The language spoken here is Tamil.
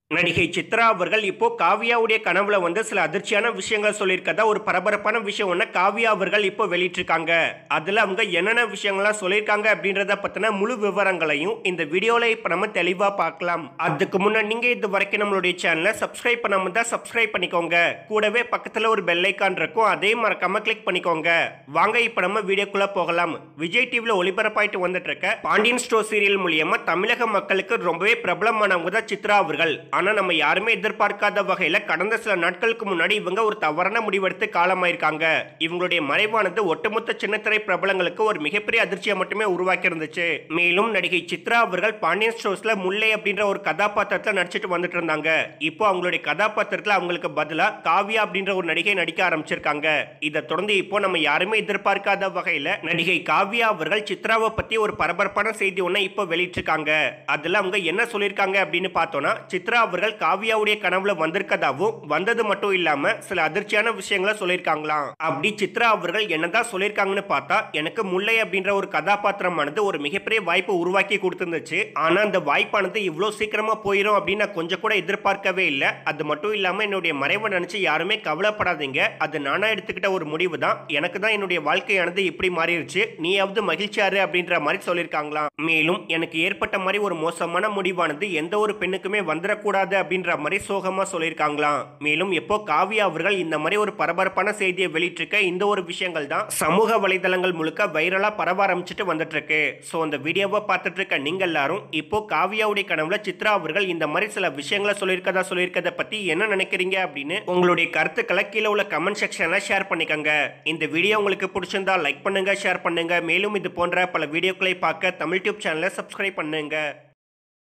நடிகை சித்ரா அவர்கள் இப்போ காவியாவுடைய கனவுல வந்து சில அதிர்ச்சியான விஷயங்கள் சொல்லியிருக்கதா ஒரு பரபரப்பான விஷயம் ஒன்று காவியா அவர்கள் இப்போ வெளியிட்டிருக்காங்க அதுல அவங்க என்னென்ன விஷயங்கள்லாம் சொல்லியிருக்காங்க அப்படின்றத பத்தின முழு விவரங்களையும் இந்த வீடியோல இப்போ நம்ம தெளிவா பார்க்கலாம் அதுக்கு முன்னாடி நீங்க இது வரைக்கும் நம்மளுடைய சேனலை சப்ஸ்கிரைப் பண்ணாம தான் சப்ஸ்கிரைப் பண்ணிக்கோங்க கூடவே பக்கத்துல ஒரு பெல் ஐக்கான் இருக்கும் அதையும் மறக்காம கிளிக் பண்ணிக்கோங்க வாங்க இப்போ நம்ம வீடியோக்குள்ள போகலாம் விஜய் டிவில ஒளிபரப்பாயிட்டு வந்துட்டு இருக்க பாண்டியன் ஸ்டோர் சீரியல் மூலியமா தமிழக மக்களுக்கு ரொம்பவே பிரபலமானவங்க தான் சித்ரா அவர்கள் ஆனா நம்ம யாருமே எதிர்பார்க்காத வகையில கடந்த சில நாட்களுக்கு முன்னாடி இவங்க ஒரு தவறான முடிவெடுத்து காலமாயிருக்காங்க இவங்களுடைய மறைவானது ஒட்டுமொத்த சின்னத்திரை பிரபலங்களுக்கு ஒரு மிகப்பெரிய அதிர்ச்சியை மட்டுமே உருவாக்கி இருந்துச்சு மேலும் நடிகை சித்ரா அவர்கள் பாண்டியன் ஸ்டோர்ஸ்ல முல்லை அப்படின்ற ஒரு கதாபாத்திரத்துல நடிச்சிட்டு வந்துட்டு இருந்தாங்க இப்போ அவங்களுடைய கதாபாத்திரத்துல அவங்களுக்கு பதிலா காவியா அப்படின்ற ஒரு நடிகை நடிக்க ஆரம்பிச்சிருக்காங்க இதை தொடர்ந்து இப்போ நம்ம யாருமே எதிர்பார்க்காத வகையில நடிகை காவியா அவர்கள் சித்ராவை பத்தி ஒரு பரபரப்பான செய்தி ஒன்றை இப்போ வெளியிட்டிருக்காங்க அதுல அவங்க என்ன சொல்லியிருக்காங்க அப்படின்னு பார்த்தோம்னா சித்ரா அவர்கள் காவியாவுடைய கனவுல வந்திருக்கதாவும் வந்தது மட்டும் இல்லாம சில அதிர்ச்சியான விஷயங்களை சொல்லியிருக்காங்களாம் அப்படி சித்ரா அவர்கள் என்னதான் சொல்லியிருக்காங்கன்னு பார்த்தா எனக்கு முல்லை அப்படின்ற ஒரு கதாபாத்திரமானது ஒரு மிகப்பெரிய வாய்ப்பு உருவாக்கி கொடுத்துருந்துச்சு ஆனா அந்த வாய்ப்பானது இவ்வளோ சீக்கிரமா போயிடும் அப்படின்னு நான் கொஞ்சம் கூட எதிர்பார்க்கவே இல்லை அது மட்டும் இல்லாம என்னுடைய மறைவை நினைச்சு யாருமே கவலைப்படாதீங்க அது நானா எடுத்துக்கிட்ட ஒரு முடிவு தான் எனக்கு தான் என்னுடைய வாழ்க்கையானது இப்படி மாறிடுச்சு நீயாவது மகிழ்ச்சியாரு அப்படின்ற மாதிரி சொல்லியிருக்காங்களாம் மேலும் எனக்கு ஏற்பட்ட மாதிரி ஒரு மோசமான முடிவானது எந்த ஒரு பெண்ணுக்குமே வந்துடக்கூடாது அப்படின்ற மாதிரி சோகமா சொல்லியிருக்காங்களாம் மேலும் எப்போ காவியா அவர்கள் இந்த மாதிரி ஒரு பரபரப்பான செய்தியை வெளியிட்டிருக்க இந்த ஒரு விஷயங்கள் தான் சமூக வலைதளங்கள் முழுக்க வைரலா பரவ ஆரம்பிச்சுட்டு வந்துட்டு இருக்கு ஸோ அந்த வீடியோவை பார்த்துட்டு இருக்க நீங்க எல்லாரும் இப்போ காவியாவுடைய கனவுல சித்ரா அவர்கள் இந்த மாதிரி சில விஷயங்களை சொல்லியிருக்கதா சொல்லியிருக்கதை பத்தி என்ன நினைக்கிறீங்க அப்படின்னு உங்களுடைய கருத்துக்களை கீழே உள்ள கமெண்ட் செக்ஷன்ல ஷேர் பண்ணிக்கோங்க இந்த வீடியோ உங்களுக்கு பிடிச்சிருந்தா லைக் பண்ணுங்க ஷேர் பண்ணுங்க மேலும் இது போன்ற பல வீடியோக்களை பார்க்க தமிழ் டியூப் சேனலை சப்ஸ்கிரைப் பண்ணுங்க